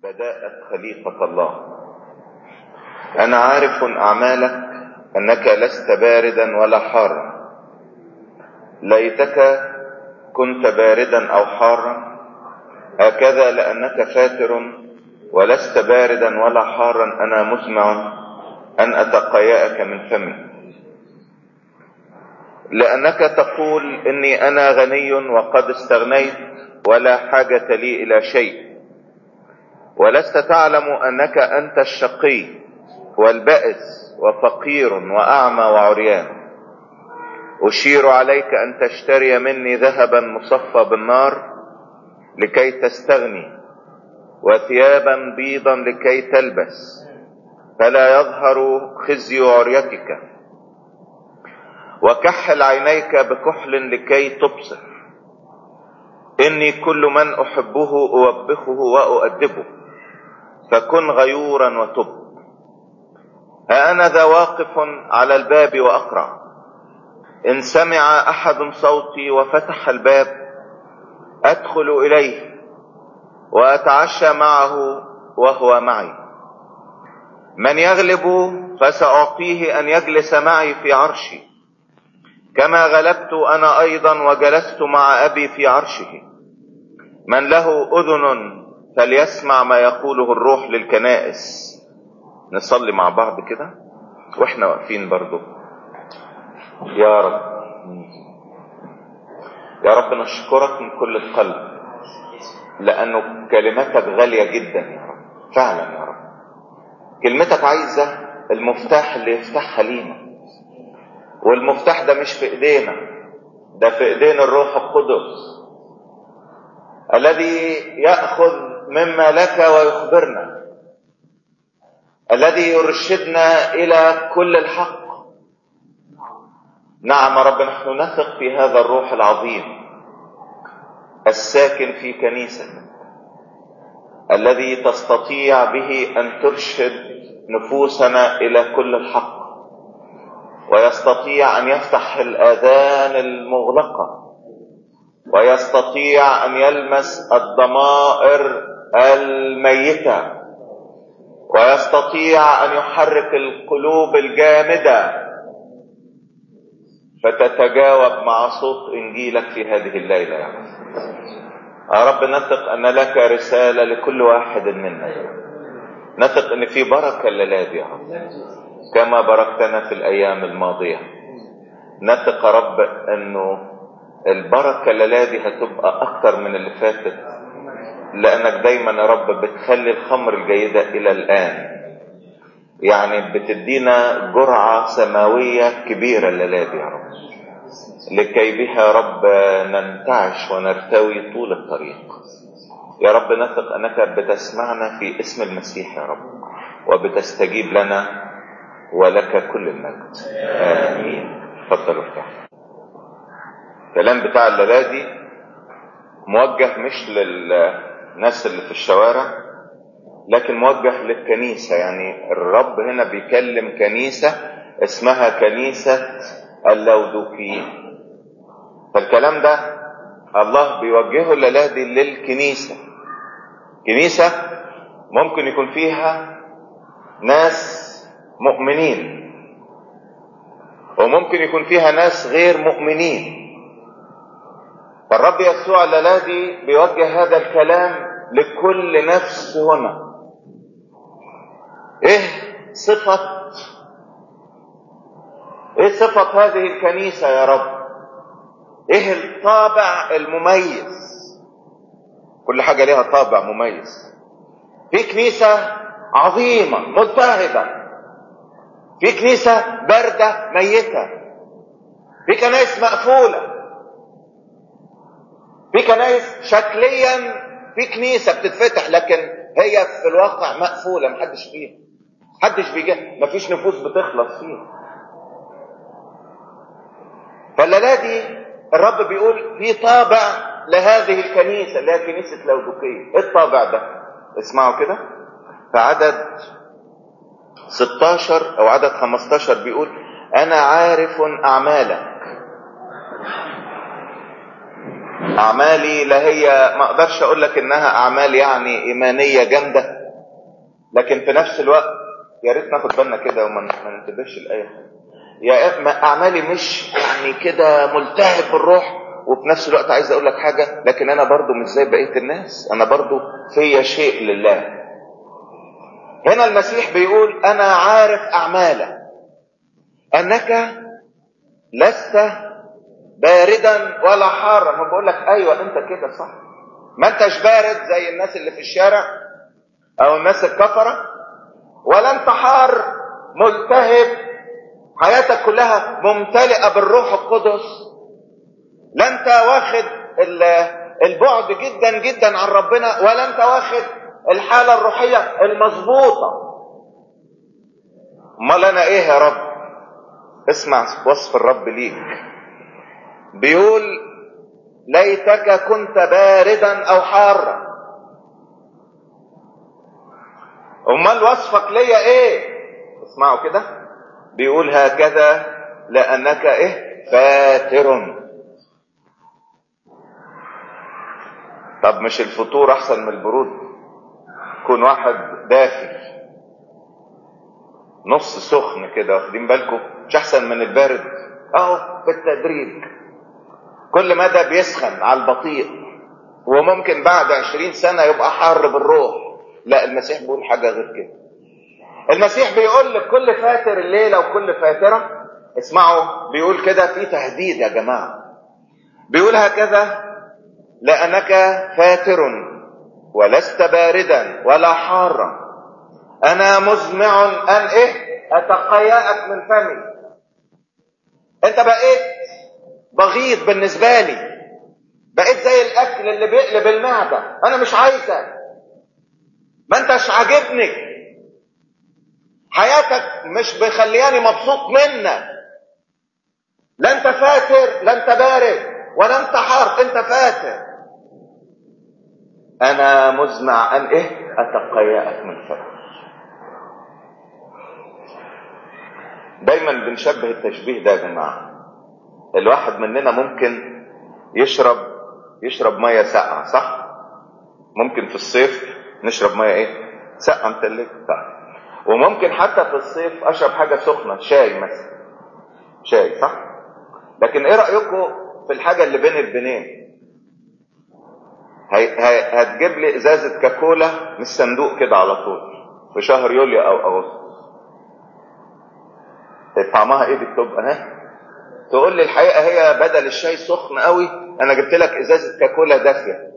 بداءة خليقة الله أنا عارف أعمالك أنك لست باردا ولا حارا ليتك كنت باردا أو حارا هكذا لأنك فاتر ولست باردا ولا حارا أنا مزمع أن أتقيأك من فمي لأنك تقول إني أنا غني وقد استغنيت ولا حاجة لي إلى شيء ولست تعلم أنك أنت الشقي والبائس وفقير وأعمى وعريان أشير عليك أن تشتري مني ذهبا مصفى بالنار لكي تستغني وثيابا بيضا لكي تلبس فلا يظهر خزي عريتك وكحل عينيك بكحل لكي تبصر إني كل من أحبه أوبخه وأؤدبه فكن غيورا وتب ها أنا ذا واقف على الباب وأقرع إن سمع أحد صوتي وفتح الباب أدخل إليه وأتعشى معه وهو معي من يغلب فسأعطيه أن يجلس معي في عرشي كما غلبت أنا أيضا وجلست مع أبي في عرشه من له أذن فليسمع ما يقوله الروح للكنائس نصلي مع بعض كده واحنا واقفين برضو يا رب يا رب نشكرك من كل القلب لانه كلماتك غاليه جدا يا رب فعلا يا رب كلمتك عايزه المفتاح اللي يفتحها لينا والمفتاح ده مش في ايدينا ده في ايدين الروح القدس الذي ياخذ مما لك ويخبرنا الذي يرشدنا الى كل الحق نعم رب نحن نثق في هذا الروح العظيم الساكن في كنيستك الذي تستطيع به ان ترشد نفوسنا الى كل الحق ويستطيع ان يفتح الاذان المغلقه ويستطيع ان يلمس الضمائر الميته ويستطيع ان يحرك القلوب الجامده فتتجاوب مع صوت انجيلك في هذه الليله يا رب يا رب نثق ان لك رساله لكل واحد منا نثق ان في بركه الليله دي يا رب كما باركتنا في الايام الماضيه نثق يا رب انه البركه الليله دي هتبقى اكتر من اللي فاتت لانك دايما يا رب بتخلي الخمر الجيده الى الان يعني بتدينا جرعه سماويه كبيره الليله دي يا رب لكي بها يا رب ننتعش ونرتوي طول الطريق يا رب نثق انك بتسمعنا في اسم المسيح يا رب وبتستجيب لنا ولك كل المجد امين تفضل ارتاح الكلام بتاع الليله دي موجه مش للناس اللي في الشوارع لكن موجه للكنيسه يعني الرب هنا بيكلم كنيسه اسمها كنيسه اللودوكيين فالكلام ده الله بيوجهه الليله دي للكنيسه كنيسه ممكن يكون فيها ناس مؤمنين وممكن يكون فيها ناس غير مؤمنين فالرب يسوع الليله دي بيوجه هذا الكلام لكل نفس هنا ايه صفه ايه صفه هذه الكنيسه يا رب ايه الطابع المميز كل حاجه ليها طابع مميز في كنيسه عظيمه ملتهبه في كنيسه بارده ميته في كنائس مقفوله في كنائس شكليا في كنيسه بتتفتح لكن هي في الواقع مقفوله محدش فيها محدش بيجي مفيش نفوس بتخلص فيها فالليله دي الرب بيقول في طابع لهذه الكنيسه اللي هي كنيسه لودوكيه ايه الطابع ده اسمعوا كده في عدد 16 او عدد 15 بيقول انا عارف اعمالك اعمالي لا هي ما اقدرش اقول لك انها اعمال يعني ايمانيه جامده لكن في نفس الوقت يا ريت ناخد بالنا كده وما ما ننتبهش لاي حاجه يا اما اعمالي مش يعني كده ملتهب بالروح وفي نفس الوقت عايز اقول لك حاجه لكن انا برضو مش زي بقيه الناس انا برضو فيا شيء لله هنا المسيح بيقول انا عارف اعمالك انك لست باردا ولا حارا ما بقول لك ايوه انت كده صح ما انتش بارد زي الناس اللي في الشارع او الناس الكفره ولا انت حار ملتهب حياتك كلها ممتلئه بالروح القدس لا انت واخد البعد جدا جدا عن ربنا ولا انت واخد الحاله الروحيه المظبوطه امال انا ايه يا رب اسمع وصف الرب ليك بيقول ليتك كنت باردا او حارا امال وصفك ليا ايه اسمعوا كده بيقول هكذا لانك ايه فاتر طب مش الفطور احسن من البرود يكون واحد دافي نص سخن كده واخدين بالكم مش احسن من البارد اهو بالتدريج كل مدى بيسخن على البطيء وممكن بعد عشرين سنة يبقى حار بالروح لا المسيح بيقول حاجة غير كده المسيح بيقول لكل فاتر الليلة وكل فاترة اسمعوا بيقول كده في تهديد يا جماعة بيقول هكذا لأنك فاتر ولست باردا ولا حارا أنا مزمع أن إيه أتقيأك من فمي أنت بقيت بغيض بالنسبة لي بقيت زي الأكل اللي بيقلب المعدة أنا مش عايزك ما أنتش عاجبني حياتك مش بخلياني مبسوط منك لا أنت فاتر لا أنت بارد ولا أنت حار أنت فاتر أنا مزمع أن إيه أتقيأك من فمي دايما بنشبه التشبيه ده يا جماعه الواحد مننا ممكن يشرب يشرب ميه ساقعه صح ممكن في الصيف نشرب ميه ايه ساقعه متلجه صح وممكن حتى في الصيف اشرب حاجه سخنه شاي مثلا شاي صح لكن ايه رايكم في الحاجه اللي بين البنين هي هي هتجيب لي ازازه كاكولا من الصندوق كده على طول في شهر يوليو او اغسطس طعمها ايه دي بتبقى ها تقول لي الحقيقه هي بدل الشاي سخن قوي انا جبت لك ازازه كاكولا دافيه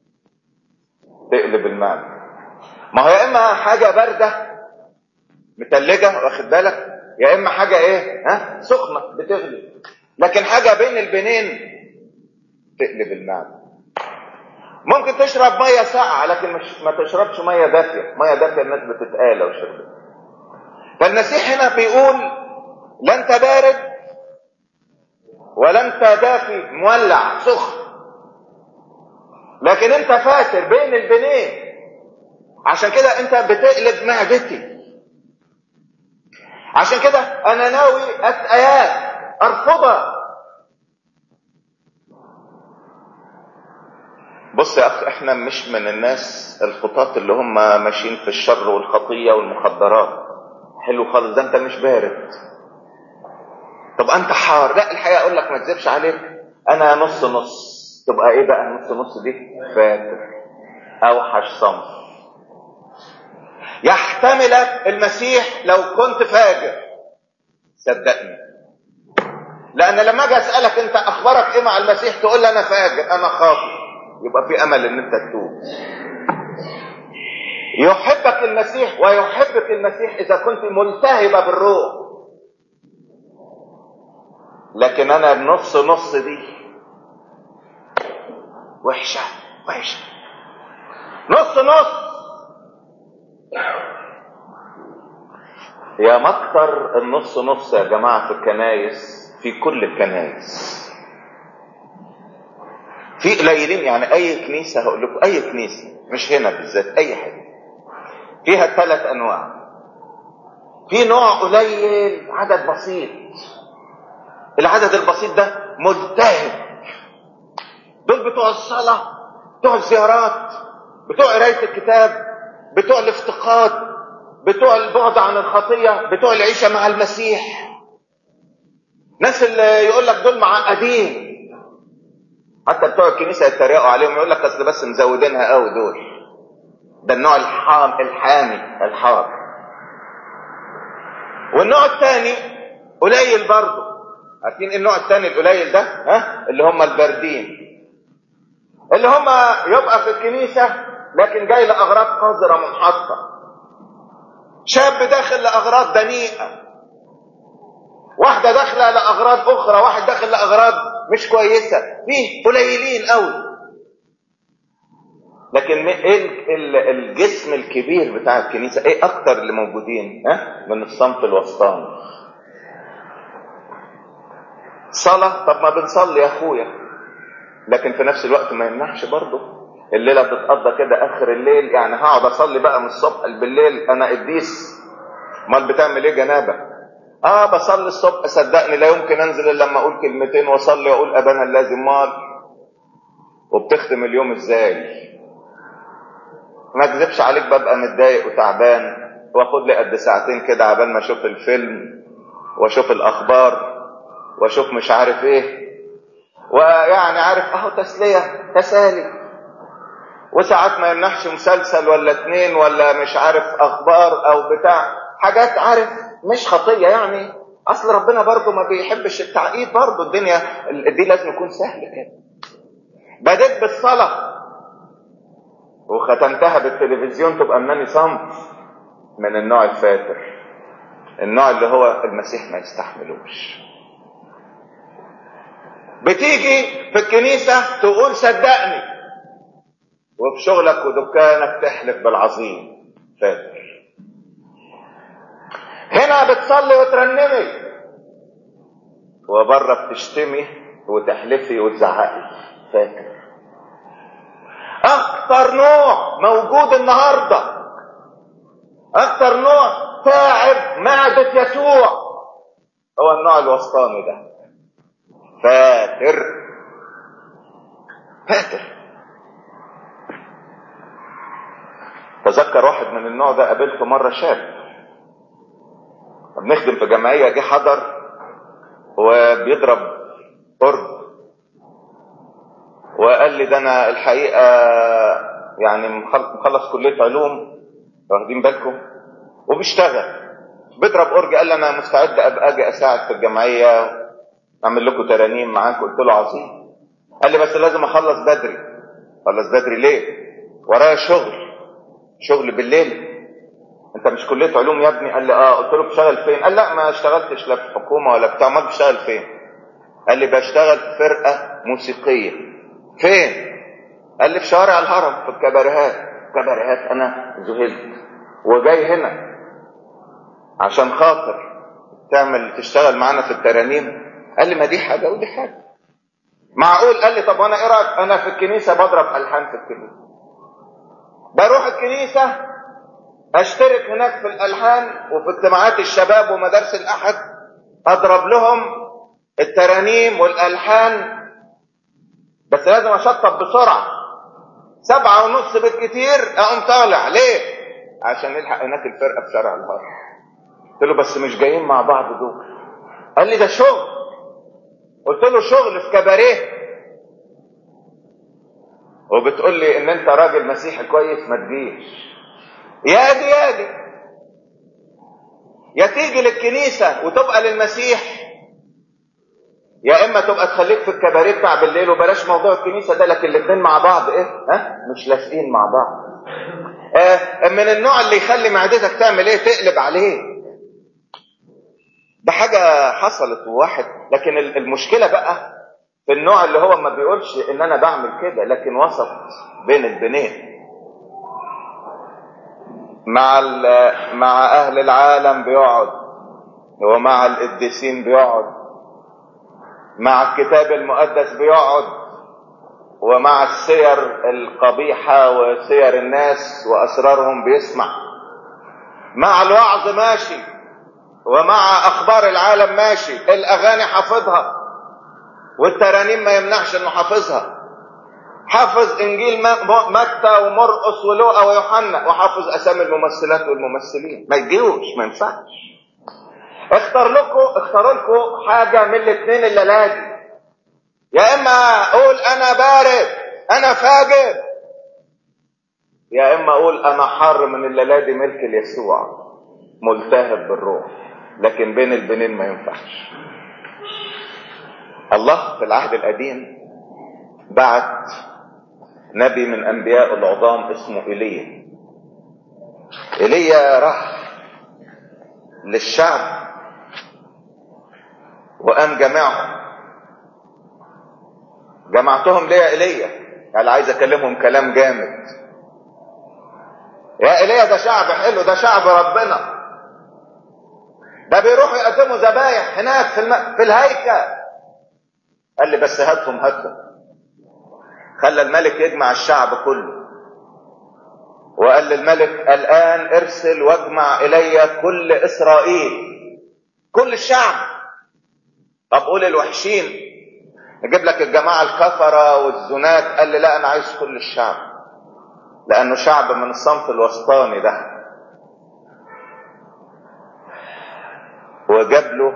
تقلب المعنى ما هو يا اما حاجه بارده متلجه واخد بالك يا اما حاجه ايه ها سخنه بتغلي لكن حاجه بين البنين تقلب المعنى ممكن تشرب ميه ساقعه لكن مش ما تشربش ميه دافيه ميه دافيه الناس بتتقال لو شربت فالمسيح هنا بيقول لا انت بارد ولا انت دافي مولع سخن لكن انت فاتر بين البنين عشان كده انت بتقلب معدتي عشان كده انا ناوي اتقياك ارفضك بص يا اخ احنا مش من الناس الخطاة اللي هم ماشيين في الشر والخطية والمخدرات حلو خالص ده انت مش بارد طب انت حار لا الحقيقه اقول لك ما تكذبش عليك انا نص نص تبقى ايه بقى نص نص دي فاتر اوحش صنف يحتملك المسيح لو كنت فاجر صدقني لان لما اجي اسالك انت اخبارك ايه مع المسيح تقول لي انا فاجر انا خاطئ يبقى في امل ان انت تتوب يحبك المسيح ويحبك المسيح اذا كنت ملتهبه بالروح لكن انا النص نص دي وحشه وحشه نص نص يا مكتر النص نص يا جماعه في الكنايس في كل الكنايس في قليلين يعني اي كنيسه هقول لكم اي كنيسه مش هنا بالذات اي حاجه فيها ثلاث انواع في نوع قليل عدد بسيط العدد البسيط ده ملتهب دول بتوع الصلاة بتوع الزيارات بتوع قراية الكتاب بتوع الافتقاد بتوع البعد عن الخطية بتوع العيشة مع المسيح ناس اللي يقول لك دول معقدين حتى بتوع الكنيسة يتريقوا عليهم يقول لك اصل بس مزودينها قوي دول ده النوع الحام الحامي الحار والنوع الثاني قليل برضه عارفين ايه النوع الثاني القليل ده ها اللي هم الباردين اللي هم يبقى في الكنيسة لكن جاي لأغراض قذرة منحطة شاب داخل لأغراض دنيئة واحدة داخلة لأغراض أخرى واحد داخل لأغراض مش كويسة فيه قليلين قوي لكن ايه الجسم الكبير بتاع الكنيسة ايه اكتر اللي موجودين ها من الصنف الوسطاني صلاة طب ما بنصلي يا اخويا لكن في نفس الوقت ما يمنعش برضه الليلة بتتقضى كده اخر الليل يعني هقعد اصلي بقى من الصبح بالليل انا قديس امال بتعمل ايه جنابه اه بصلي الصبح صدقني لا يمكن انزل الا لما اقول كلمتين واصلي واقول ابانا الذي مال وبتختم اليوم ازاي ما اكذبش عليك ببقى متضايق وتعبان واخد لي قد ساعتين كده عبال ما اشوف الفيلم واشوف الاخبار واشوف مش عارف ايه ويعني عارف اهو تسليه تسالي وساعات ما يمنحش مسلسل ولا اتنين ولا مش عارف اخبار او بتاع حاجات عارف مش خطيه يعني اصل ربنا برضه ما بيحبش التعقيد برضه الدنيا دي لازم يكون سهل كده بديت بالصلاه وختمتها بالتلفزيون تبقى مناني صنف من النوع الفاتر النوع اللي هو المسيح ما يستحملوش بتيجي في الكنيسة تقول صدقني وفي شغلك ودكانك تحلف بالعظيم فاتر هنا بتصلي وترنمي وبره بتشتمي وتحلفي وتزعقي فاتر اخطر نوع موجود النهارده اخطر نوع تعب معدة يسوع هو النوع الوسطاني ده فاتر فاتر تذكر واحد من النوع ده قابلته مرة شاب بنخدم في جمعية جه حضر وبيضرب قرب وقال لي ده انا الحقيقه يعني مخلص كليه علوم واخدين بالكم وبيشتغل بيضرب اورج قال لي انا مستعد ابقى اجي اساعد في الجمعيه اعمل لكم ترانيم معاكم قلت له عظيم قال لي بس لازم اخلص بدري اخلص بدري ليه ورايا شغل شغل بالليل انت مش كليه علوم يا ابني قال لي اه قلت له بتشتغل فين قال لا ما اشتغلتش لا في حكومه ولا بتاع ما بتشتغل فين قال لي بشتغل في فرقه موسيقيه فين قال لي في شوارع الهرم في الكباريهات كباريهات انا ذهلت وجاي هنا عشان خاطر تعمل تشتغل معانا في الترانيم قال لي ما دي حاجه ودي حاجه معقول قال لي طب وانا ايه رايك انا في الكنيسه بضرب الحان في الكنيسه بروح الكنيسه اشترك هناك في الالحان وفي اجتماعات الشباب ومدارس الاحد اضرب لهم الترانيم والالحان بس لازم اشطب بسرعه سبعة ونص بالكتير اقوم طالع ليه عشان نلحق هناك الفرقه في شارع الهرم قلت له بس مش جايين مع بعض دول قال لي ده شغل قلت له شغل في كباريه وبتقول لي ان انت راجل مسيحي كويس ما تجيش يا دي يا دي يا تيجي للكنيسة وتبقى للمسيح يا اما تبقى تخليك في الكباريه بتاع بالليل وبلاش موضوع الكنيسة ده لكن الاثنين مع بعض ايه ها مش لازقين مع بعض آه من النوع اللي يخلي معدتك تعمل ايه تقلب عليه ده حاجة حصلت وواحد لكن المشكلة بقى في النوع اللي هو ما بيقولش ان انا بعمل كده لكن وسط بين البنين مع مع اهل العالم بيقعد ومع القديسين بيقعد مع الكتاب المقدس بيقعد ومع السير القبيحة وسير الناس وأسرارهم بيسمع مع الوعظ ماشي ومع أخبار العالم ماشي الأغاني حافظها والترانيم ما يمنعش إنه حافظها حافظ انجيل متى ومرقس ولوقا ويوحنا وحافظ اسامي الممثلات والممثلين ما يجيوش ما ينفعش اختار لكم اختاروا لكم حاجه من الاثنين الليله دي يا اما اقول انا بارد انا فاجر يا اما اقول انا حر من الليله دي ملك ليسوع ملتهب بالروح لكن بين البنين ما ينفعش الله في العهد القديم بعت نبي من انبياء العظام اسمه ايليا ايليا راح للشعب وقام جمعهم جمعتهم ليه يا ايليا قال عايز اكلمهم كلام جامد يا ايليا ده شعب حلو ده شعب ربنا ده بيروحوا يقدموا ذبايح هناك في, الم... في الهيكل قال لي بس هاتهم هاتهم خلى الملك يجمع الشعب كله وقال للملك الآن ارسل واجمع إلي كل إسرائيل كل الشعب طب قول الوحشين نجيب لك الجماعة الكفرة والزنات قال لي لا أنا عايز كل الشعب لأنه شعب من الصنف الوسطاني ده وجاب له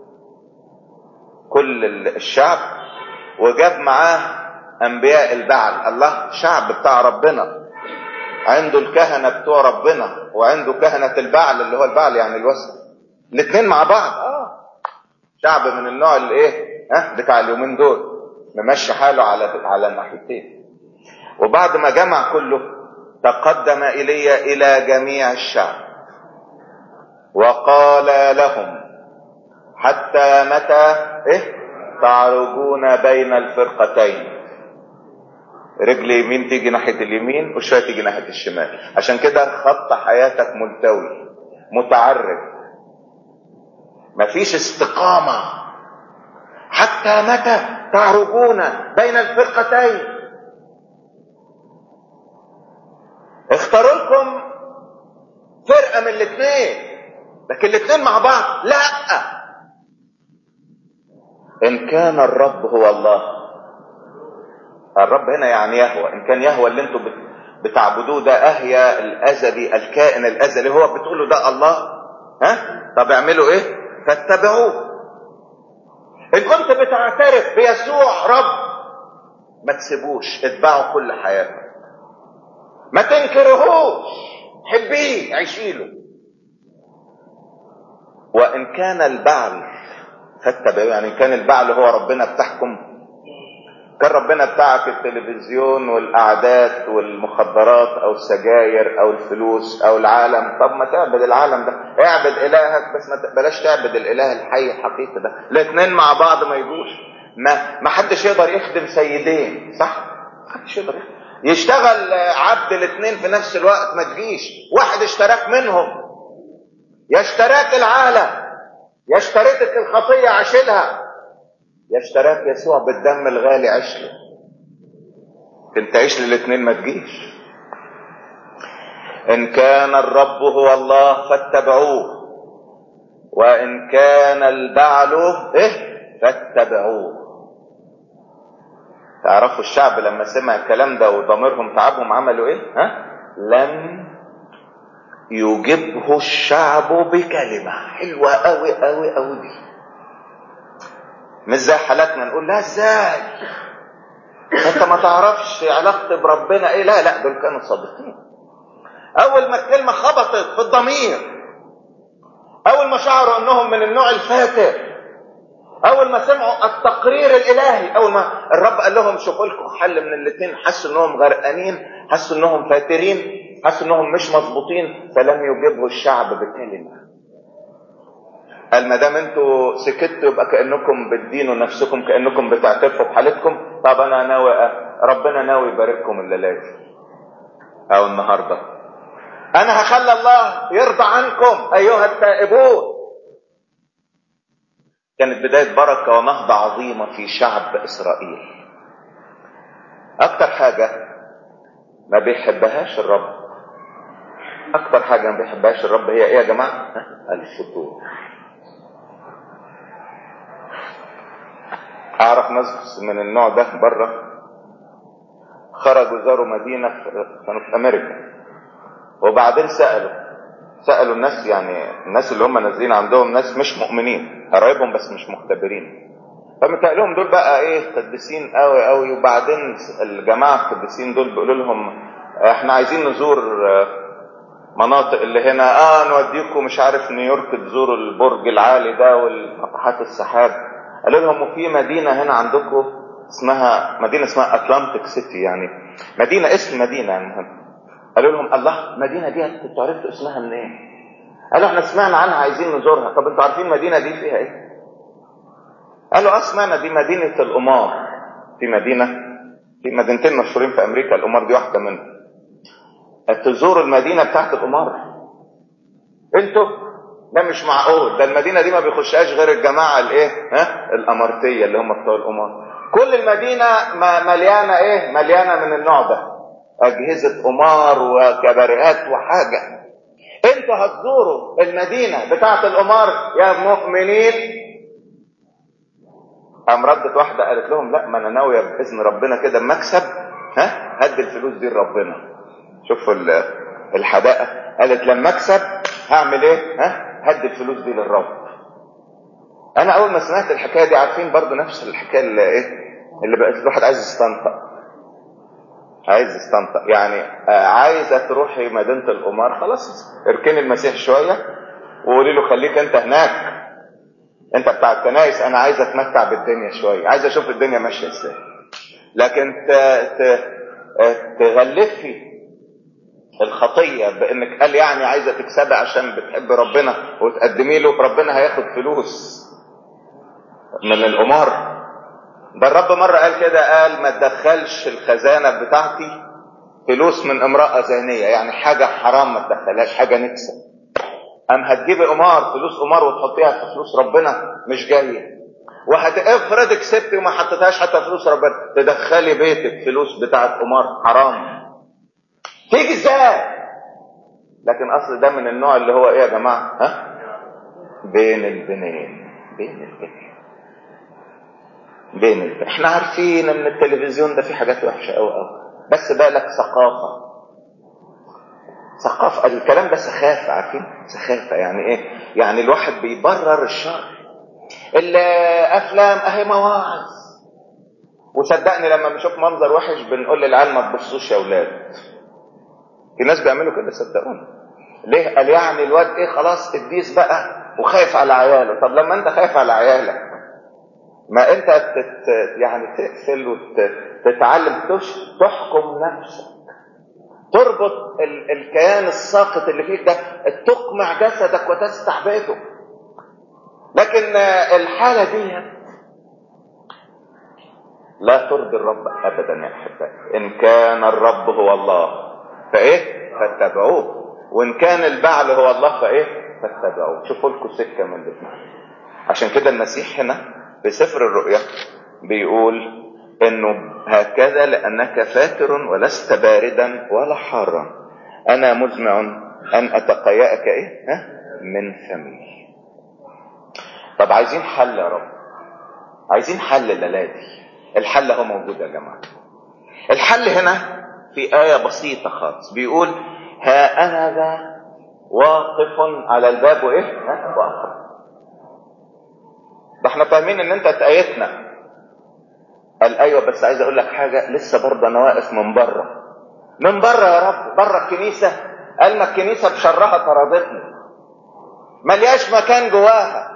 كل الشعب وجاب معاه انبياء البعل الله شعب بتاع ربنا عنده الكهنه بتوع ربنا وعنده كهنه البعل اللي هو البعل يعني الوثن الاثنين مع بعض اه شعب من النوع اللي ايه ها بتاع اليومين دول ممشي حاله على على الناحيتين وبعد ما جمع كله تقدم الي الى جميع الشعب وقال لهم حتى متى ايه تعرجون بين الفرقتين رجل يمين تيجي ناحية اليمين وشوية تيجي ناحية الشمال عشان كده خط حياتك ملتوي متعرج مفيش استقامة حتى متى تعرجون بين الفرقتين اختاروا لكم فرقة من الاثنين لكن الاثنين مع بعض لا ان كان الرب هو الله الرب هنا يعني يهوى ان كان يهوى اللي انتم بتعبدوه ده اهيا الازلي الكائن الازلي هو بتقولوا ده الله ها طب اعملوا ايه فاتبعوه ان كنت بتعترف بيسوع رب ما تسيبوش اتبعوا كل حياتك ما تنكرهوش حبيه عيشيله وان كان البعل فاتبعوه يعني كان البعل هو ربنا بتاعكم كان ربنا بتاعك التلفزيون والاعداد والمخدرات او السجاير او الفلوس او العالم طب ما تعبد العالم ده اعبد الهك بس ما بلاش تعبد الاله الحي الحقيقي ده الاثنين مع بعض ما يجوش ما ما حدش يقدر يخدم سيدين صح ما حدش يقدر يخدم. يشتغل عبد الاثنين في نفس الوقت ما تجيش واحد اشتراك منهم يا اشتراك العالم يا اشتريتك الخطيه عشلها يا اشتراك يسوع بالدم الغالي عيش له كنت تعيش للاثنين ما تجيش ان كان الرب هو الله فاتبعوه وان كان البعل ايه فاتبعوه تعرفوا الشعب لما سمع الكلام ده وضميرهم تعبهم عملوا ايه ها لم يجبه الشعب بكلمة حلوة قوي قوي قوي دي مش زي حالاتنا نقول لا ازاي انت ما تعرفش علاقتي بربنا ايه لا لا دول كانوا صادقين اول ما الكلمة خبطت في الضمير اول ما شعروا انهم من النوع الفاتر اول ما سمعوا التقرير الالهي اول ما الرب قال لهم شوفوا لكم حل من الاثنين حسوا انهم غرقانين حسوا انهم فاترين حسوا انهم مش مظبوطين فلم يجبه الشعب بكلمه قال ما دام انتوا سكتوا يبقى كانكم بتدينوا نفسكم كانكم بتعترفوا بحالتكم طب انا ناوي ربنا ناوي يبارككم الليله دي او النهارده انا هخلي الله يرضى عنكم ايها التائبون كانت بداية بركة ونهضة عظيمة في شعب إسرائيل أكتر حاجة ما بيحبهاش الرب أكتر حاجة ما بيحبهاش الرب هي إيه يا جماعة؟ الفتور أعرف ناس من النوع ده بره خرجوا زاروا مدينة كانوا في أمريكا وبعدين سألوا سألوا الناس يعني الناس اللي هم نازلين عندهم ناس مش مؤمنين قرايبهم بس مش مختبرين فمتقالهم دول بقى ايه قديسين قوي قوي وبعدين الجماعة القديسين دول بيقولوا لهم احنا عايزين نزور مناطق اللي هنا اه نوديكم مش عارف نيويورك تزوروا البرج العالي ده والناطحات السحاب قالوا لهم وفي مدينة هنا عندكم اسمها مدينة اسمها اتلانتيك سيتي يعني مدينة اسم مدينة المهم قالوا لهم الله المدينة دي انتوا عرفتوا اسمها منين؟ إيه؟ قالوا احنا سمعنا عنها عايزين نزورها طب انتوا عارفين المدينة دي فيها ايه؟ قالوا اه سمعنا دي مدينة القمار في مدينة في مدينتين مشهورين في امريكا القمار دي واحدة منهم تزوروا المدينة بتاعت القمار انتوا ده مش معقول ده المدينة دي ما بيخشهاش غير الجماعة الايه ها الامارتية اللي هم بتوع القمار كل المدينة مليانة ايه مليانة من النوع ده اجهزة قمار وكباريهات وحاجة انتوا هتزوروا المدينة بتاعت القمار يا مؤمنين قام ردت واحدة قالت لهم لا ما انا ناوية بإذن ربنا كده مكسب ها هدي الفلوس دي لربنا شوفوا الحدائق قالت لما اكسب هعمل ايه ها هدي الفلوس دي للرب انا اول ما سمعت الحكايه دي عارفين برضو نفس الحكايه اللي ايه اللي بقت الواحد عايز يستنطق عايز يستنطق يعني آه عايزه تروحي مدينه القمار خلاص اركني المسيح شويه وقولي له خليك انت هناك انت بتاع الكنايس انا عايز اتمتع بالدنيا شويه عايز اشوف الدنيا ماشيه ازاي لكن ت... ت... تغلفي الخطيه بانك قال يعني عايزه تكسبي عشان بتحب ربنا وتقدمي له ربنا هياخد فلوس من القمار ده الرب مره قال كده قال ما تدخلش الخزانه بتاعتي فلوس من امراه زانيه يعني حاجه حرام ما تدخلهاش حاجه نكسه ام هتجيبي قمار فلوس قمار وتحطيها في فلوس ربنا مش جايه وهتفرض كسبتي وما حطيتهاش حتى فلوس ربنا تدخلي بيتك فلوس بتاعت قمار حرام تيجي ازاي لكن اصل ده من النوع اللي هو ايه يا جماعه ها بين البنين بين البنين بين البنين احنا عارفين ان التلفزيون ده فيه حاجات وحشه قوي قوي بس بالك ثقافه ثقافه الكلام ده سخافه عارفين سخافه يعني ايه يعني الواحد بيبرر الشر الافلام اهي مواعظ وصدقني لما بنشوف منظر وحش بنقول للعيال ما تبصوش يا اولاد في ناس بيعملوا كده صدقوني ليه قال يعني الواد ايه خلاص قديس بقى وخايف على عياله طب لما انت خايف على عيالك ما انت تت يعني تقفل وتتعلم تش تحكم نفسك تربط ال الكيان الساقط اللي فيك ده تقمع جسدك وتستعبده لكن الحالة دي لا ترضي الرب ابدا يا احبائي ان كان الرب هو الله فايه فاتبعوه وان كان البعل هو الله فايه فاتبعوه شوفوا لكم سكه من الاثنين عشان كده المسيح هنا في سفر الرؤيا بيقول انه هكذا لانك فاتر ولست باردا ولا حارا انا مزمع ان اتقيأك ايه ها من فمي طب عايزين حل يا رب عايزين حل الليله دي الحل هو موجود يا جماعه الحل هنا في آية بسيطة خالص بيقول ها أنا ذا واقف على الباب وإيه؟ ها واقف ده احنا فاهمين إن أنت اتأيتنا قال أيوه بس عايز أقول لك حاجة لسه برضه أنا واقف من بره من بره يا رب بره الكنيسة قال ما الكنيسة بشرها طردتني ملياش مكان جواها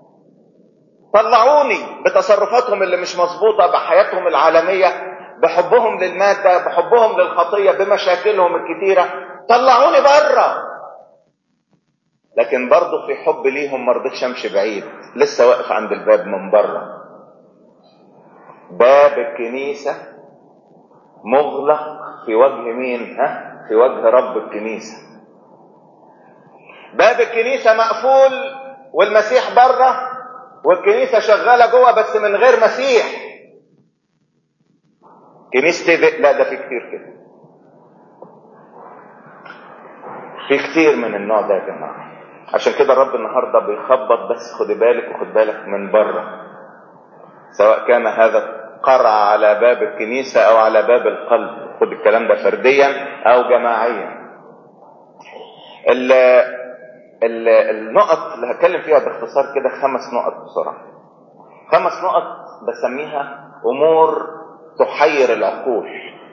طلعوني بتصرفاتهم اللي مش مظبوطة بحياتهم العالمية بحبهم للمادة بحبهم للخطية بمشاكلهم الكتيرة طلعوني بره لكن برضه في حب ليهم ما رضيتش امشي بعيد لسه واقف عند الباب من بره باب الكنيسة مغلق في وجه مين ها في وجه رب الكنيسة باب الكنيسة مقفول والمسيح بره والكنيسة شغالة جوه بس من غير مسيح كنيستي لا ده في كتير كده في كتير من النوع ده يا جماعه عشان كده الرب النهارده بيخبط بس خدي بالك وخد بالك من بره سواء كان هذا قرع على باب الكنيسه او على باب القلب خد الكلام ده فرديا او جماعيا ال ال النقط اللي هتكلم فيها باختصار كده خمس نقط بسرعه خمس نقط بسميها امور تحير العقول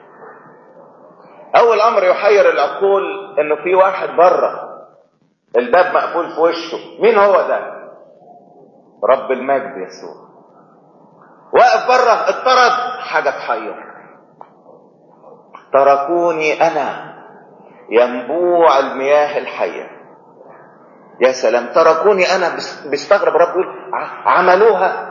اول امر يحير العقول انه في واحد بره الباب مقفول في وشه مين هو ده رب المجد يسوع واقف بره اطرد حاجه تحير تركوني انا ينبوع المياه الحيه يا سلام تركوني انا بيستغرب رب يقول عملوها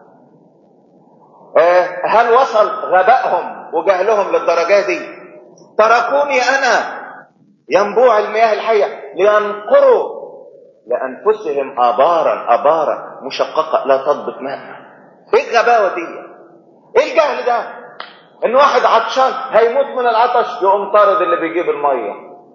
آه هل وصل غبائهم وجهلهم للدرجه دي تركوني انا ينبوع المياه الحيه لينقروا لانفسهم ابارا ابارا مشققه لا تضبط ماء ايه الغباوه دي ايه الجهل ده ان واحد عطشان هيموت من العطش يقوم طارد اللي بيجيب الميه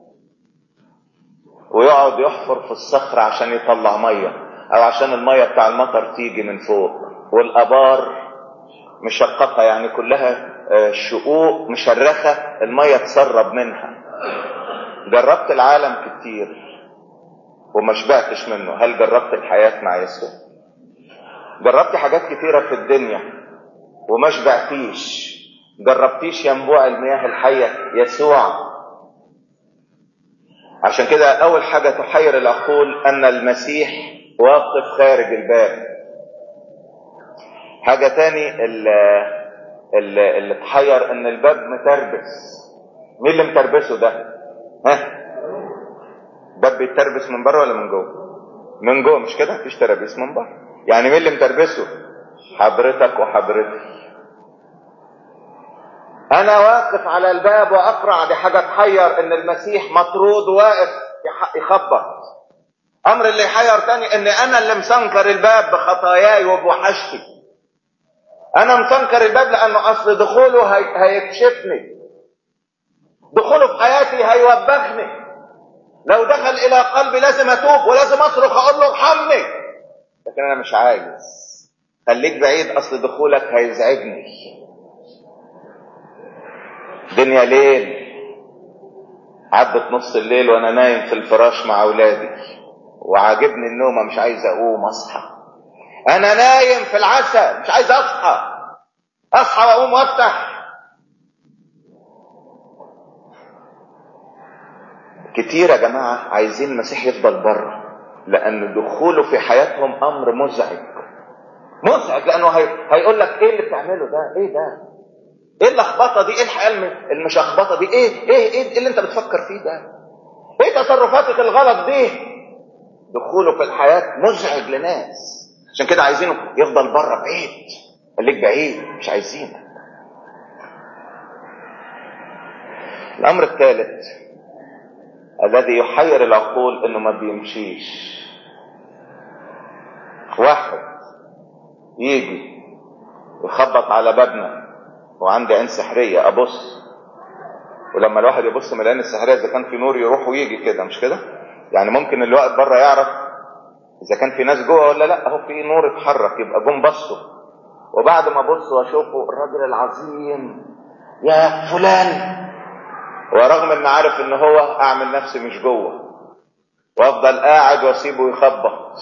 ويقعد يحفر في الصخر عشان يطلع ميه او عشان الميه بتاع المطر تيجي من فوق والابار مشققه يعني كلها شقوق مشرخه الميه تسرب منها جربت العالم كتير وما شبعتش منه هل جربت الحياه مع يسوع جربت حاجات كتيره في الدنيا وما شبعتيش جربتيش ينبوع المياه الحيه يسوع عشان كده اول حاجه تحير العقول ان المسيح واقف خارج الباب حاجه تاني اللي, اللي, اللي تحير ان الباب متربس مين اللي متربسه ده ها باب بيتربس من بره ولا من جوه من جوه مش كده مفيش ترابيس من بره يعني مين اللي متربسه حضرتك وحضرتك انا واقف على الباب واقرع دي حاجه تحير ان المسيح مطرود واقف يخبط امر اللي يحير تاني ان انا اللي مسنكر الباب بخطاياي وبوحشتي انا مسنكر الباب لانه اصل دخوله هي... هيكشفني دخوله في حياتي هيوبخني لو دخل الى قلبي لازم اتوب ولازم اصرخ اقول له ارحمني لكن انا مش عايز خليك بعيد اصل دخولك هيزعجني دنيا ليل عدت نص الليل وانا نايم في الفراش مع اولادي وعاجبني النوم مش عايز اقوم اصحى انا نايم في العسل مش عايز اصحى اصحى واقوم وافتح كتير يا جماعة عايزين المسيح يفضل بره لأن دخوله في حياتهم أمر مزعج مزعج لأنه هي... هيقول لك إيه اللي بتعمله ده؟ إيه ده؟ إيه اللخبطة دي؟ إيه الحياة المشخبطة دي؟ إيه إيه إيه اللي أنت بتفكر فيه ده؟ إيه تصرفاتك الغلط دي؟ دخوله في الحياة مزعج لناس عشان كده عايزينه يفضل بره بعيد خليك بعيد مش عايزينك الأمر الثالث الذي يحير العقول انه ما بيمشيش واحد يجي يخبط على بابنا وعندي عين سحريه ابص ولما الواحد يبص من العين السحريه اذا كان في نور يروح ويجي كده مش كده يعني ممكن اللي واقف بره يعرف اذا كان في ناس جوه ولا لا اهو في نور اتحرك يبقى جم بصوا وبعد ما ابص واشوفه الراجل العظيم يا فلان ورغم ان عارف ان هو اعمل نفسي مش جوه وافضل قاعد واسيبه يخبط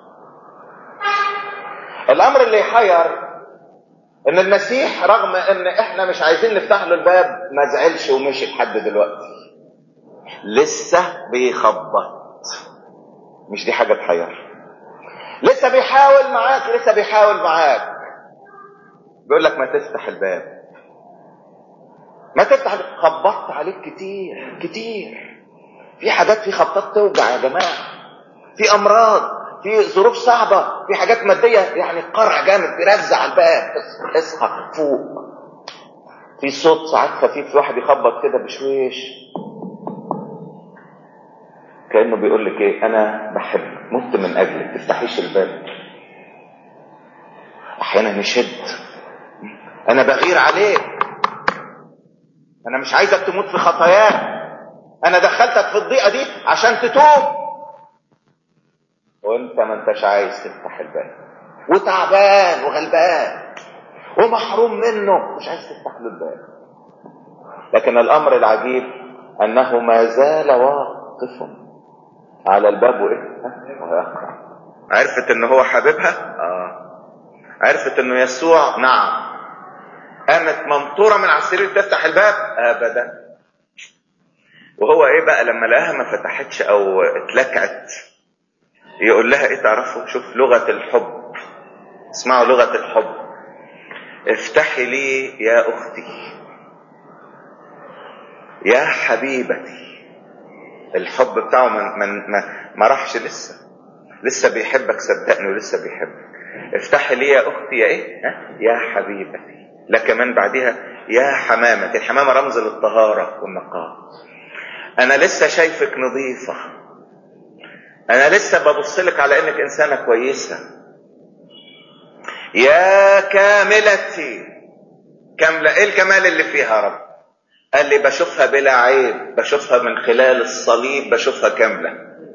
الامر اللي يحير ان المسيح رغم ان احنا مش عايزين نفتح له الباب ما زعلش ومشي لحد دلوقتي لسه بيخبط مش دي حاجه تحير لسه بيحاول معاك لسه بيحاول معاك بيقول لك ما تفتح الباب ما تفتح خبطت عليك كتير كتير في حاجات في خبطات توجع يا جماعه في امراض في ظروف صعبه في حاجات ماديه يعني قرع جامد بيرزع الباب اصحى فوق في صوت ساعات خفيف واحد يخبط كده بشويش كانه بيقول لك ايه انا بحبك مت من اجلك تفتحيش الباب احيانا يشد انا بغير عليك انا مش عايزك تموت في خطاياك انا دخلتك في الضيقه دي عشان تتوب وانت ما انتش عايز تفتح الباب وتعبان وغلبان ومحروم منه مش عايز تفتح له الباب لكن الامر العجيب انه ما زال واقف على الباب وايه ويقرا عرفت ان هو حبيبها اه عرفت انه يسوع نعم قامت ممطوره من على السرير تفتح الباب ابدا وهو ايه بقى لما لقاها ما فتحتش او اتلكعت يقول لها ايه تعرفوا شوف لغه الحب اسمعوا لغه الحب افتحي لي يا اختي يا حبيبتي الحب بتاعه من من ما, ما راحش لسه لسه بيحبك صدقني ولسه بيحبك افتحي لي يا اختي يا ايه ها؟ يا حبيبتي لا كمان بعدها يا حمامتي الحمامه رمز للطهاره والنقاء انا لسه شايفك نظيفه انا لسه ببص لك على انك انسانه كويسه يا كاملتي كامله ايه الكمال اللي فيها يا رب قال لي بشوفها بلا عيب بشوفها من خلال الصليب بشوفها كامله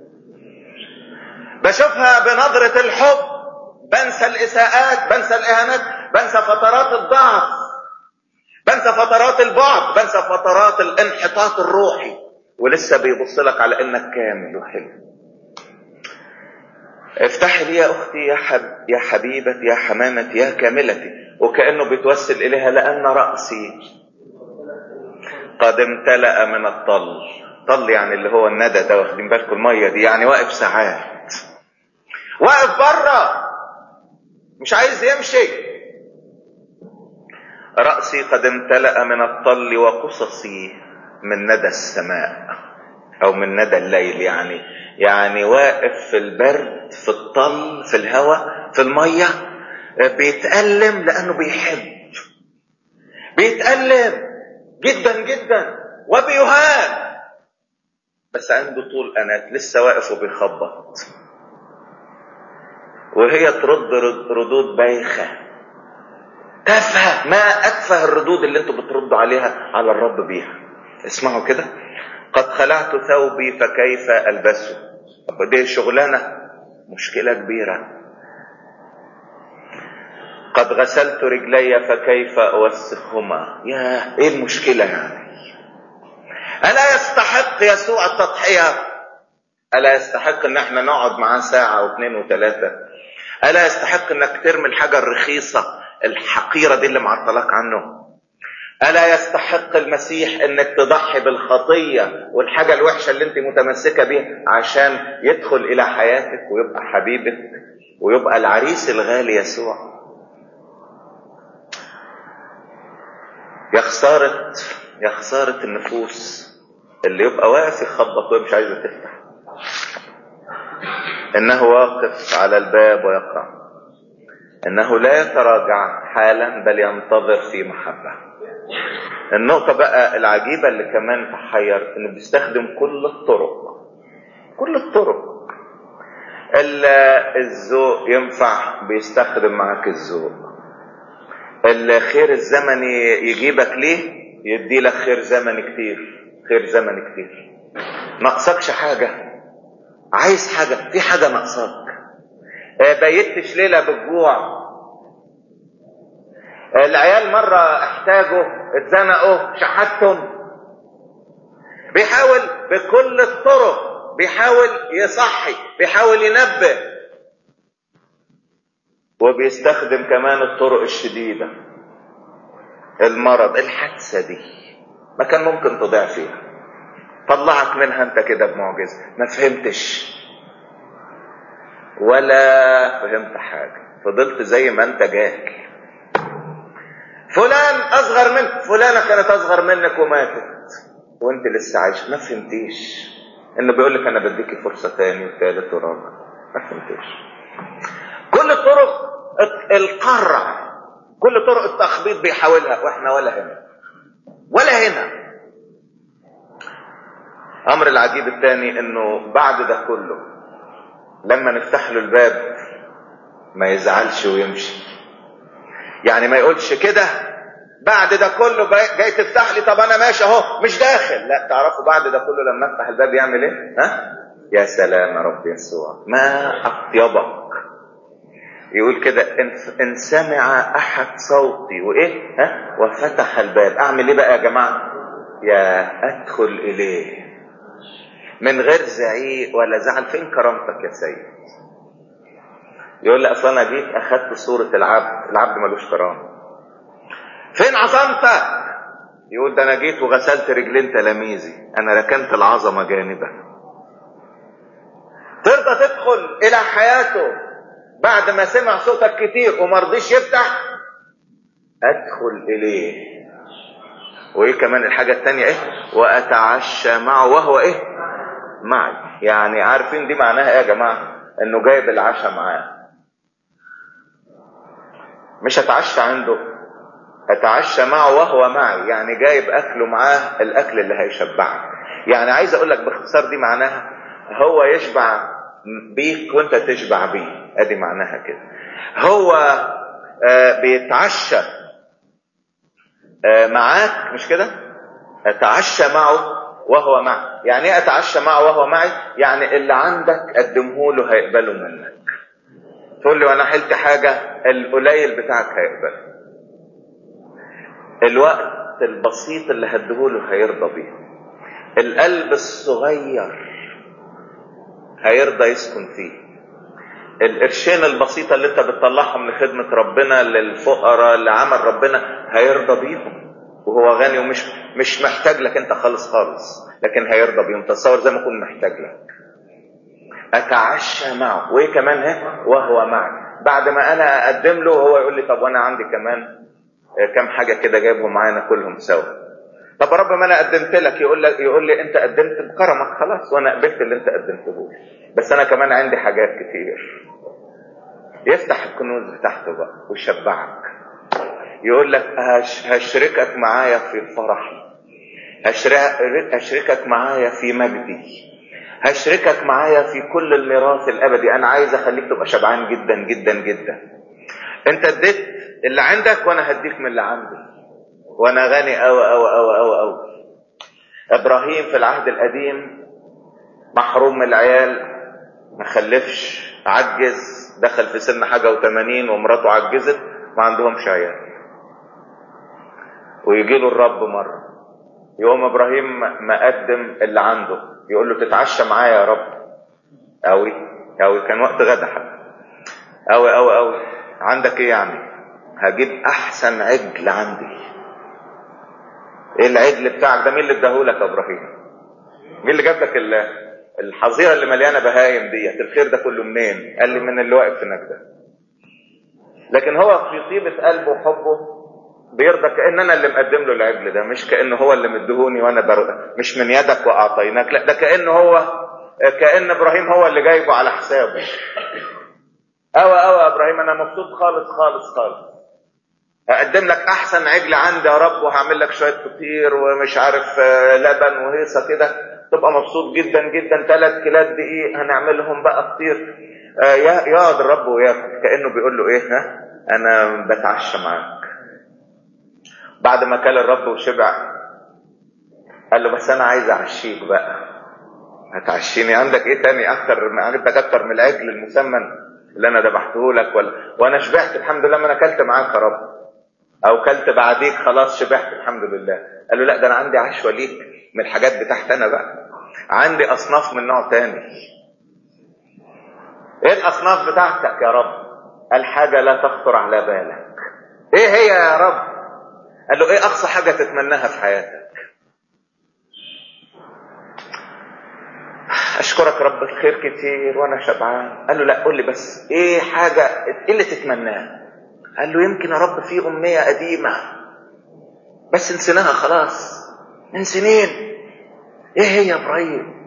بشوفها بنظره الحب بنسى الاساءات بنسى الاهانات بنسى فترات الضعف بنسى فترات البعد بنسى فترات الانحطاط الروحي ولسه بيبص لك على انك كامل وحلو افتحي لي يا اختي يا حب يا حبيبتي يا حمامتي يا كاملتي وكانه بيتوسل اليها لان راسي قد امتلأ من الطل طل يعني اللي هو الندى ده واخدين بالكم الميه دي يعني واقف ساعات واقف بره مش عايز يمشي رأسي قد امتلأ من الطل وقصصي من ندى السماء او من ندى الليل يعني يعني واقف في البرد في الطل في الهواء في المية بيتألم لأنه بيحب بيتألم جدا جدا وبيهان بس عنده طول أنات لسه واقف وبيخبط وهي ترد ردود بايخة تافهة ما أتفه الردود اللي انتوا بتردوا عليها على الرب بيها اسمعوا كده قد خلعت ثوبي فكيف ألبسه دي شغلانة مشكلة كبيرة قد غسلت رجلي فكيف أوسخهما يا ايه المشكلة يعني ألا يستحق يسوع التضحية ألا يستحق ان احنا نقعد معاه ساعة واثنين وثلاثة ألا يستحق انك ترمي الحاجة الرخيصة الحقيرة دي اللي معطلك عنه ألا يستحق المسيح انك تضحي بالخطية والحاجة الوحشة اللي انت متمسكة بيها عشان يدخل الى حياتك ويبقى حبيبك ويبقى العريس الغالي يسوع يا خسارة يا خسارة النفوس اللي يبقى واقف يخبط وهي مش عايزة تفتح انه واقف على الباب ويقرأ انه لا يتراجع حالا بل ينتظر في محبة النقطة بقى العجيبة اللي كمان تحير انه بيستخدم كل الطرق كل الطرق الذوق ينفع بيستخدم معاك الذوق الخير الزمني يجيبك ليه يدي لك خير زمني كتير خير زمني كتير ناقصكش حاجة عايز حاجة في حاجة ناقصاك بيتش ليلة بالجوع العيال مرة احتاجوا اتزنقوا شحتهم بيحاول بكل الطرق بيحاول يصحي بيحاول ينبه وبيستخدم كمان الطرق الشديدة المرض الحادثة دي ما كان ممكن تضيع فيها طلعك منها انت كده بمعجزة ما فهمتش ولا فهمت حاجة فضلت زي ما انت جاهل فلان اصغر منك فلانة كانت اصغر منك وماتت وانت لسه عايش ما فهمتيش انه بيقول لك انا بديكي فرصة تاني وثالث ورابع ما فهمتيش كل طرق القرع كل طرق التخبيط بيحاولها واحنا ولا هنا ولا هنا امر العجيب الثاني انه بعد ده كله لما نفتح له الباب ما يزعلش ويمشي يعني ما يقولش كده بعد ده كله جاي تفتح لي طب انا ماشي اهو مش داخل لا تعرفوا بعد ده كله لما افتح الباب يعمل ايه ها يا سلام يا رب يسوع ما اطيبك يقول كده إن, ان سمع احد صوتي وايه ها وفتح الباب اعمل ايه بقى يا جماعه يا ادخل اليه من غير زعيق ولا زعل فين كرامتك يا سيد يقول لي اصل انا جيت اخدت صورة العبد العبد ملوش كرامة فين عظمتك يقول ده انا جيت وغسلت رجلين تلاميذي انا ركنت العظمة جانبا ترضى تدخل الى حياته بعد ما سمع صوتك كتير وما رضيش يفتح ادخل اليه وايه كمان الحاجة التانية ايه واتعشى معه وهو ايه معي يعني عارفين دي معناها ايه يا جماعة انه جايب العشاء معاه مش اتعشى عنده اتعشى معه وهو معي يعني جايب اكله معاه الاكل اللي هيشبعك يعني عايز اقول لك باختصار دي معناها هو يشبع بيك وانت تشبع بيه ادي معناها كده هو آه بيتعشى آه معاك مش كده اتعشى معه وهو معي يعني ايه اتعشى معه وهو معي يعني اللي عندك قدمه له هيقبله منك تقول له انا حلت حاجة القليل بتاعك هيقبله الوقت البسيط اللي هديهوله هيرضى بيه القلب الصغير هيرضى يسكن فيه القرشين البسيطة اللي انت بتطلعهم لخدمة ربنا للفقراء لعمل ربنا هيرضى بيهم وهو غني ومش مش محتاج لك انت خالص خالص لكن هيرضى بيهم تصور زي ما يكون محتاج لك اتعشى معه وايه كمان ها وهو معي بعد ما انا اقدم له هو يقول لي طب وانا عندي كمان كم حاجه كده جايبهم معايا ناكلهم سوا طب يا رب ما انا قدمت لك يقول لك يقول لي انت قدمت بكرمك خلاص وانا قبلت اللي انت قدمته لي بس انا كمان عندي حاجات كتير يفتح الكنوز بتاعته بقى ويشبعك يقول لك هش هشركك معايا في فرحي هشركك معايا في مجدي هشركك معايا في كل الميراث الابدي انا عايز اخليك تبقى شبعان جدا جدا جدا انت اديت اللي عندك وانا هديك من اللي عندي وانا غني قوي قوي قوي قوي قوي ابراهيم في العهد القديم محروم من العيال ما خلفش عجز دخل في سن حاجه و80 ومراته عجزت ما عندهمش عيال ويجي له الرب مره يقوم ابراهيم مقدم اللي عنده يقول له تتعشى معايا يا رب قوي قوي كان وقت غدا حتى قوي قوي قوي عندك ايه يعني هجيب احسن عجل عندي ايه العجل بتاعك ده مين اللي اداهولك يا ابراهيم مين اللي جاب لك الحظيره اللي مليانه بهايم ديت الخير ده كله منين قال لي من اللي واقف هناك ده لكن هو في طيبه قلبه وحبه بيرضى كان انا اللي مقدم له العجل ده مش كانه هو اللي مديهوني وانا بر... مش من يدك واعطيناك لا ده كانه هو كان ابراهيم هو اللي جايبه على حسابه اوى اوى يا ابراهيم انا مبسوط خالص خالص خالص هقدم لك احسن عجل عندي يا رب وهعمل لك شويه فطير ومش عارف لبن وهيصه كده تبقى مبسوط جدا جدا ثلاث كيلات دقيق هنعملهم بقى فطير يقعد الرب وياكل كانه بيقول له ايه ها انا بتعشى معاك بعد ما كل الرب وشبع قال له بس انا عايز اعشيك بقى هتعشيني عندك ايه تاني اكتر عندك اكتر من العجل المسمن اللي انا ذبحته لك ولا وانا شبعت الحمد لله ما انا اكلت معاك يا رب او كلت بعديك خلاص شبعت الحمد لله قال له لا ده انا عندي عشوه ليك من الحاجات بتاعت انا بقى عندي اصناف من نوع تاني ايه الاصناف بتاعتك يا رب قال حاجه لا تخطر على بالك ايه هي يا رب قال له ايه اقصى حاجه تتمناها في حياتك اشكرك رب الخير كتير وانا شبعان قال له لا قول لي بس ايه حاجه ايه اللي تتمناها قال له يمكن يا رب في امنيه قديمه بس نسيناها خلاص من سنين ايه هي يا ابراهيم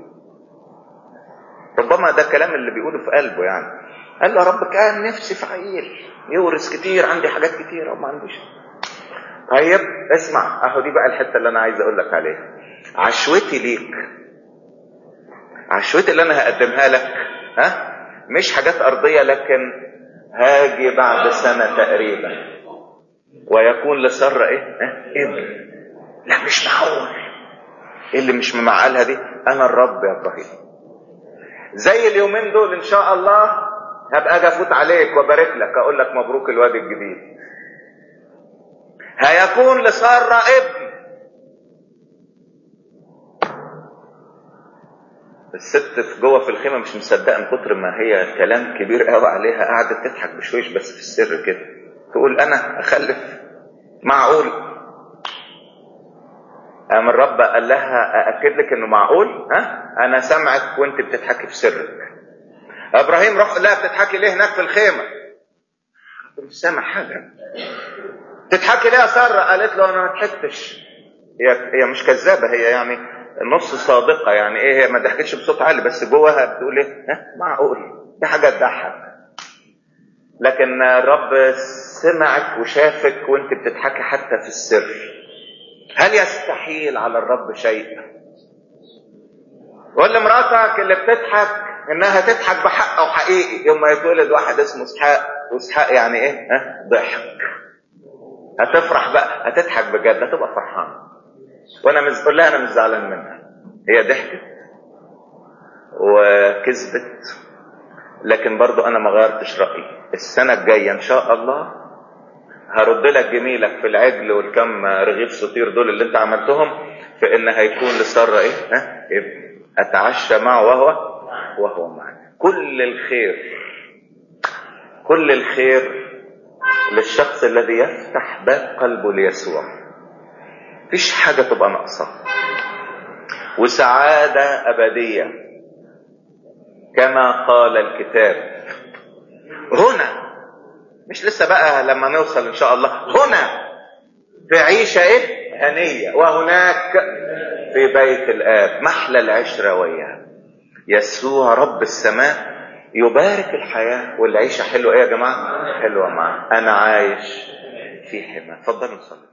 ربما ده الكلام اللي بيقوله في قلبه يعني قال له يا رب كان نفسي في عيل يورث كتير عندي حاجات كتيره وما عنديش طيب اسمع اهو دي بقى الحته اللي انا عايز اقول لك عليها عشوتي ليك عشوتي اللي انا هقدمها لك ها مش حاجات ارضيه لكن هاجي بعد سنه تقريبا ويكون لساره ايه ها؟ ابن لا مش معقول ايه اللي مش ممعقلها دي انا الرب يا ابراهيم زي اليومين دول ان شاء الله هبقى اجي افوت عليك وبارك لك اقول لك مبروك الواد الجديد هيكون لسارة ابن الست في جوه في الخيمه مش مصدقه من كتر ما هي كلام كبير قوي عليها قعدت تضحك بشويش بس في السر كده تقول انا اخلف معقول قام الرب قال لها ااكد لك انه معقول ها انا سامعك وانت بتضحكي في سرك ابراهيم روح لا بتضحكي ليه هناك في الخيمه مش سامع حاجه تضحكي ليه يا ساره قالت له انا ما ضحكتش هي هي مش كذابه هي يعني نص صادقه يعني ايه هي ما ضحكتش بصوت عالي بس جواها بتقول ايه ها معقول دي حاجه تضحك لكن الرب سمعك وشافك وانت بتضحكي حتى في السر هل يستحيل على الرب شيء ولا مراتك اللي بتضحك انها تضحك بحق او حقيقي يوم ما يتولد واحد اسمه اسحاق واسحاق يعني ايه ها ضحك هتفرح بقى هتضحك بجد هتبقى فرحان وانا مش بقول لها انا مش زعلان منها هي ضحكت وكذبت لكن برضو انا ما غيرتش رايي السنه الجايه ان شاء الله هرد لك جميلك في العجل والكم رغيف سطير دول اللي انت عملتهم في ان هيكون لساره ايه ها ابن اتعشى معه وهو وهو معي كل الخير كل الخير للشخص الذي يفتح باب قلبه ليسوع مفيش حاجه تبقى ناقصه وسعاده ابديه كما قال الكتاب هنا مش لسه بقى لما نوصل ان شاء الله هنا في عيشة ايه هنية وهناك في بيت الآب محلى العشرة وياه يسوع رب السماء يبارك الحياة والعيشة حلوة ايه يا جماعة حلوة معاه انا عايش في حمى اتفضلوا نصلي